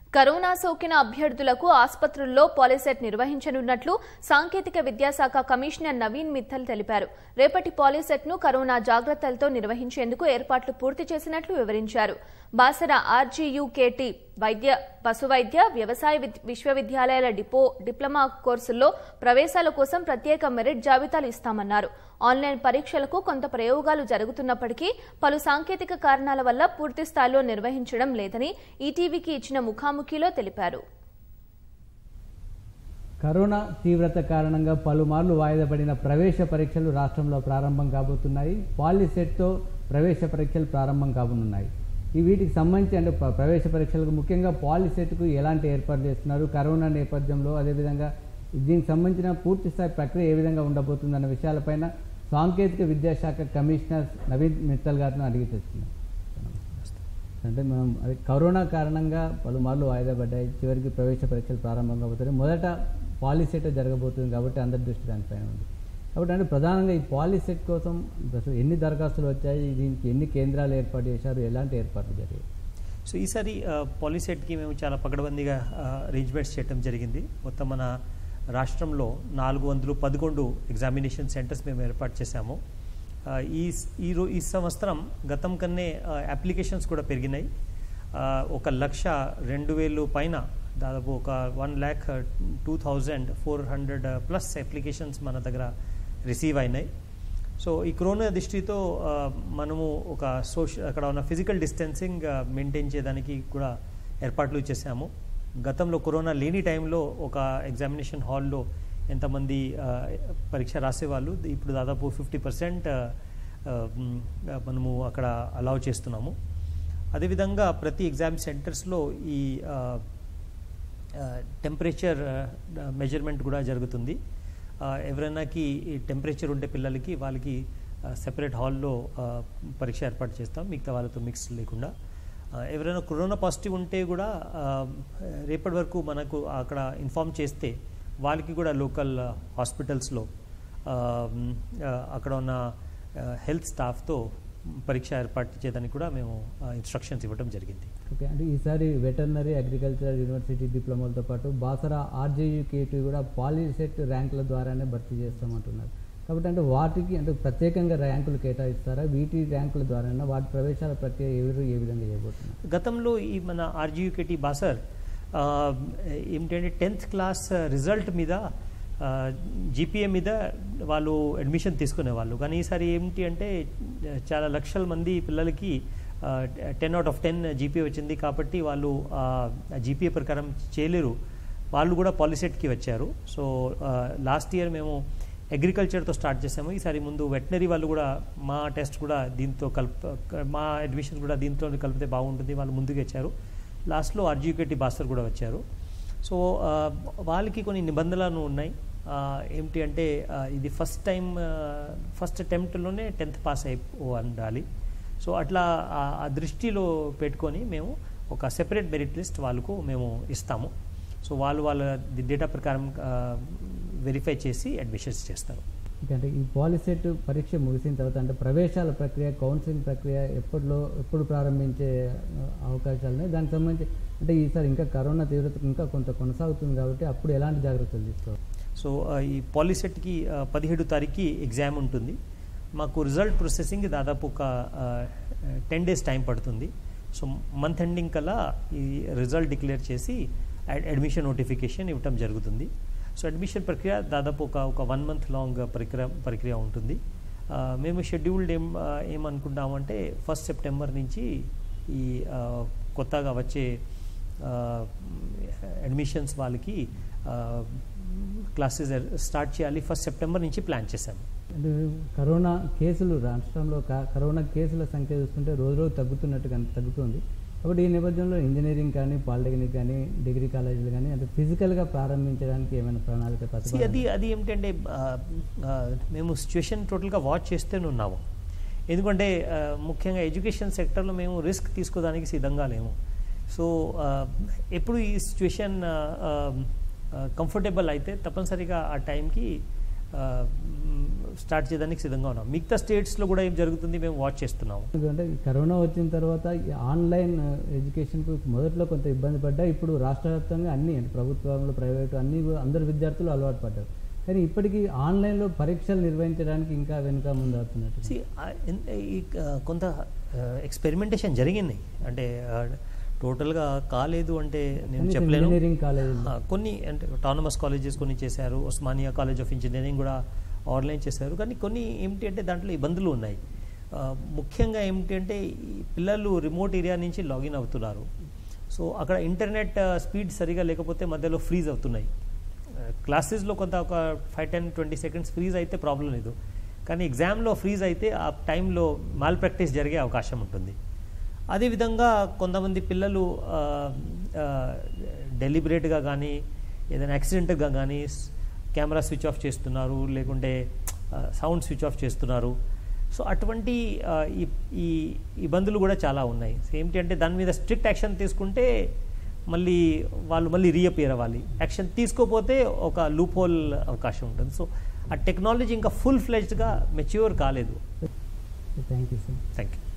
corona సోకిన అభ్యర్థులకు ఆసుపత్రుల్లో పాలిసెట్ నిర్వహించనున్నట్లు సాంకేతిక విద్యాశాఖ కమిషనర్ నవీన్ మిత్తల్ తెలిపారు రేపటి పాలిసెట్ ను కరోనా జాగ్రత్తలతో నిర్వహించేందుకు ఏర్పాట్లు పూర్తి చేసినట్లు వివరించారు బాసర ఆర్జీయూకేటీ వైద్య పశు వైద్య వ్యవసాయ విద్- విశ్వవిద్యాలయాల డిపో డిప్లొమా కోర్సుల్లో ప్రవేశాల కోసం ప్రత్యేక మెరిట్ జాబితాలు ఇస్తామన్నారు ఆన్లైన్ పరీక్షలకు కొంత ప్రయోగాలు జరుగుతున్నప్పటికీ పలు సాంకేతిక కారణాల వల్ల పూర్తి స్థాయిలో నిర్వహించడం లేదని ఈటీవీకి ఇచ్చిన ముఖాముఖిలో తెలిపారు కరోనా తీవ్రత కారణంగా పలుమార్లు వాయిదా పడిన ప్రవేశ పరీక్షలు రాష్ట్రంలో ప్రారంభం కాబోతున్నాయి పాలిసెట్తో ప్రవేశ పరీక్షలు ప్రారంభం కాబోనున్నాయి ఈ వీటికి సంబంధించి అంటే ప్ర- ప్రవేశ పరీక్షలకు ముఖ్యంగా పాలిసెట్కు ఎలాంటి ఏర్పాట్లు చేస్తున్నారు కరోనా నేపథ్యంలో అదేవిధంగా దీనికి సంబంధించిన పూర్తి స్థాయి ప్రక్రియ ఏ విధంగా ఉండబోతుందన్న విషయాలపైన సాంకేతిక విద్యాశాఖ కమిషనర్ నవీన్ మిత్తల్ గారిని అడిగి తెచ్చుకున్నాం అంటే మనం అది కరోనా కారణంగా పలుమార్లు వాయిదా పడ్డాయి చివరికి ప్రవేశ పరీక్షలు ప్రారంభం కాబోతున్నాయి మొదట పాలిసెట్ జరగబోతుంది కాబట్టి అందరి దృష్టి దానిపైన ఉంది కాబట్టి అంటే ప్రధానంగా ఈ పాలిసెట్ కోసం అసలు ఎన్ని దరఖాస్తులు వచ్చాయి దీనికి ఎన్ని కేంద్రాలు ఏర్పాటు చేశారు ఎలాంటి ఏర్పాట్లు జరిగాయి సో ఈసారి పాలిసెట్కి మేము చాలా పకడ్బందీగా అరేంజ్మెంట్స్ చేయడం జరిగింది మొత్తం మన రాష్ట్రంలో నాలుగు వందలు పదకొండు ఎగ్జామినేషన్ సెంటర్స్ మేము ఏర్పాటు చేశాము ఆ, ఈ స్- ఈ రో ఈ సంవత్సరం గతం కన్నే అప్లికేషన్స్ కూడా పెరిగినాయి ఆ, ఒక లక్ష రెండు వేలు పైన దాదాపు ఒక one lakh two thousand four hundred plus applications మన దగ్గర రిసీవ్ అయినాయి సో ఈ కరోనా దృష్టితో ఆ, మనము ఒక సోషల్ అక్కడ ఉన్న ఫిజికల్ డిస్టెన్సింగ్ మెయింటైన్ చేయడానికి కూడా ఏర్పాట్లు చేశాము గతంలో కరోనా లేని టైంలో ఒక ఎగ్జామినేషన్ హాల్లో ఎంతమంది ఆ, పరీక్ష రాసేవాళ్ళు ఇప్పుడు దాదాపు ఫిఫ్టీ పర్సెంట్ మనము అక్కడ అలౌ చేస్తున్నాము అదేవిధంగా ప్రతి ఎగ్జామ్ సెంటర్స్లో ఈ ఆ, టెంపరేచర్ మెజర్మెంట్ కూడా జరుగుతుంది ఆ, ఎవరైనాకి ఈ టెంపరేచర్ ఉండే పిల్లలకి వాళ్ళకి సెపరేట్ హాల్లో పరీక్ష ఏర్పాటు చేస్తాం మిగతా వాళ్ళతో మిక్స్ లేకుండా ఆ, ఎవరైనా కరోనా పాజిటివ్ ఉంటే కూడా ఆ, రేపటి వరకు మనకు అక్కడ ఇన్ఫామ్ చేస్తే వాళ్ళకి కూడా లోకల్ హాస్పిటల్స్లో అక్కడ ఉన్న హెల్త్ స్టాఫ్తో పరీక్ష ఏర్పాటు చేయడానికి కూడా మేము ఇన్స్ట్రక్షన్స్ ఇవ్వడం జరిగింది ఓకే అంటే ఈసారి వెటర్నరీ అగ్రికల్చర్ యూనివర్సిటీ డిప్లొమాలతో పాటు బాసరా ఆర్జేయూకేటీ కూడా పాలిసెట్ ర్యాంకుల ద్వారానే భర్తీ చేస్తామంటున్నారు కాబట్టి అంటే వాటికి అంటే ప్రత్యేకంగా ర్యాంకులు కేటాయిస్తారా వీటి ర్యాంకుల ద్వారానే వాటి ప్రవేశాల ప్రక్రియ ఎవరు ఏ విధంగా చేయబోతున్నారు గతంలో ఈ మన ఆర్జీయూకేటీ బాసర్ ఆ, ఏమిటంటే టెన్త్ క్లాస్ రిజల్ట్ మీద జీపీఏ మీద వాళ్ళు అడ్మిషన్ తీసుకునేవాళ్ళు కానీ ఈసారి ఏమిటి అంటే చాలా లక్షల మంది పిల్లలకి ten out of ten GPA వచ్చింది కాబట్టి వాళ్ళు జీపీఏ ప్రకారం చేయలేరు వాళ్ళు కూడా పాలిసెట్కి వచ్చారు సో లాస్ట్ ఇయర్ మేము అగ్రికల్చర్తో స్టార్ట్ చేసాము ఈసారి ముందు వెటనరీ వాళ్ళు కూడా మా టెస్ట్ కూడా దీంతో కలుపు మా అడ్మిషన్ కూడా దీంతో కలిపితే బాగుంటుంది వాళ్ళు ముందుకు వచ్చారు లాస్ట్లో ఆర్జీకేటీ బాస్టర్ కూడా వచ్చారు సో ఆ, వాళ్ళకి కొన్ని నిబంధనలు ఉన్నాయి ఆ, ఏమిటి అంటే ఆ, ఇది ఫస్ట్ టైం ఫస్ట్ అటెంప్ట్లోనే టెన్త్ పాస్ అయి ఉండాలి సో అట్లా ఆ- ఆ దృష్టిలో పెట్టుకొని మేము ఒక సెపరేట్ మెరిట్ లిస్ట్ వాళ్ళకు మేము ఇస్తాము సో వాళ్ళు వాళ్ళ డేటా ప్రకారం వెరిఫై చేసి అడ్మిషన్స్ చేస్తారు ఓకే, అంటే ఈ పాలిసెట్ పరీక్ష ముగిసిన తర్వాత అంటే ప్రవేశాల ప్రక్రియ కౌన్సిలింగ్ ప్రక్రియ ఎప్పటిలో ఎప్పుడు ప్రారంభించే ఆ, అవకాశాలు ఉన్నాయి దానికి సంబంధించి అంటే ఈసారి ఇంకా కరోనా తీవ్రత ఇంకా కొంత కొనసాగుతుంది కాబట్టి అప్పుడు ఎలాంటి జాగ్రత్తలు తీసుకోవాలి సో ఆ, ఈ పాలిసెట్కి ఆ, పదిహేడు తారీఖుకి ఎగ్జామ్ ఉంటుంది మాకు రిజల్ట్ ప్రొసెసింగ్ దాదాపు ఒక టెన్ డేస్ టైం పడుతుంది సో మంత్ ఎండింగ్ కల్లా ఈ రిజల్ట్ డిక్లేర్ చేసి అడ్- అడ్మిషన్ నోటిఫికేషన్ ఇవ్వటం జరుగుతుంది సో అడ్మిషన్ ప్రక్రియ దాదాపు ఒక ఒక వన్ మంత్ లాంగ్ ప్రక్రియ ప్రక్రియ ఉంటుంది ఆ, మేము షెడ్యూల్డ్ ఏం ఆ, ఏమనుకుంటామంటే ఫస్ట్ సెప్టెంబర్ నుంచి ఈ ఆ, కొత్తగా వచ్చే అడ్మిషన్స్ వాళ్ళకి క్లాసెస్ స్టార్ట్ చేయాలి ఫస్ట్ సెప్టెంబర్ నుంచి ప్లాన్ చేశాము అంటే కరోనా కేసులు రాష్ట్రంలో క- కరోనా కేసుల సంఖ్య చూస్తుంటే రోజు రోజు తగ్గుతున్నట్టు కన్- తగ్గుతుంది కాబట్టి ఈ నేపథ్యంలో ఇంజనీరింగ్ కానీ పాలిటెక్నిక్ కానీ డిగ్రీ కాలేజీలు కానీ అంటే ఫిజికల్గా ప్రారంభించడానికి ఏమైనా ప్రణాళిక See, ప్రతిపాదన అది అది ఏమిటంటే ఆ, ఆ, మేము సిచ్యువేషన్ టోటల్గా వాచ్ చేస్తూనే ఉన్నాము ఎందుకంటే ఆ, ముఖ్యంగా ఎడ్యుకేషన్ సెక్టర్లో మేము రిస్క్ తీసుకోవడానికి సిద్ధంగా లేము సో ఆ, ఎప్పుడు ఈ సిచ్యువేషన్ కంఫర్టబుల్ అయితే తప్పనిసరిగా ఆ టైంకి స్టార్ట్ చేయడానికి సిద్ధంగా ఉన్నాం మిగతా స్టేట్స్లో కూడా ఏం జరుగుతుంది మేము వాచ్ చేస్తున్నాము ఎందుకంటే ఈ కరోనా వచ్చిన తర్వాత ఈ ఆన్లైన్ ఎడ్యుకేషన్కు మొదట్లో కొంత ఇబ్బంది పడ్డా ఇప్పుడు రాష్ట్ర వ్యాప్తంగా అన్ని అంటే ప్రభుత్వంలో ప్రైవేటు అన్ని కూడా అందరు విద్యార్థులు అలవాటు పడ్డారు కానీ ఇప్పటికీ ఆన్లైన్లో పరీక్షలు నిర్వహించడానికి ఇంకా వెనుక ముందు అవుతున్నట్టు See, ఆ, ఇన్- ఈ ఆ, కొంత ఎక్స్పెరిమెంటేషన్ జరిగింది అంటే టోటల్గా కాలేదు అంటే నేను కనీసం చెప్పలేను ఇంజనీరింగ్ కాలేజీలు ఆ, కొన్ని అంటే అటానమస్ కాలేజెస్ కొన్ని చేశారు ఉస్మానియా కాలేజ్ ఆఫ్ ఇంజనీరింగ్ కూడా ఆన్లైన్ చేశారు కానీ కొన్ని ఏమిటి అంటే దాంట్లో ఇబ్బందులు ఉన్నాయి ఆ, ముఖ్యంగా ఏమిటి అంటే ఈ పిల్లలు రిమోట్ ఏరియా నుంచి లాగిన్ అవుతున్నారు సో అక్కడ ఇంటర్నెట్ స్పీడ్ సరిగా లేకపోతే మధ్యలో ఫ్రీజ్ అవుతున్నాయి క్లాసెస్లో కొంత ఒక five ten twenty seconds freeze అయితే ప్రాబ్లం లేదు కానీ ఎగ్జామ్లో ఫ్రీజ్ అయితే ఆ టైంలో మాల్ ప్రాక్టీస్ జరిగే అవకాశం ఉంటుంది అదేవిధంగా కొంతమంది పిల్లలు డెలిబరేట్గా కానీ ఏదైనా యాక్సిడెంట్గా కానీ కెమెరా స్విచ్ ఆఫ్ చేస్తున్నారు లేకుంటే సౌండ్ స్విచ్ ఆఫ్ చేస్తున్నారు సో అటువంటి ఆ, ఈ ఈ ఇబ్బందులు కూడా చాలా ఉన్నాయి సో ఏంటి అంటే దాని మీద స్ట్రిక్ట్ యాక్షన్ తీసుకుంటే మళ్ళీ వాళ్ళు మళ్ళీ రీఅపియర్ అవ్వాలి యాక్షన్ తీసుకోపోతే ఒక లూప్ హోల్ అవకాశం ఉంటుంది సో ఆ టెక్నాలజీ ఇంకా ఫుల్ ఫ్లెజ్డ్గా మెచ్యూర్ కాలేదు thank you sir thank you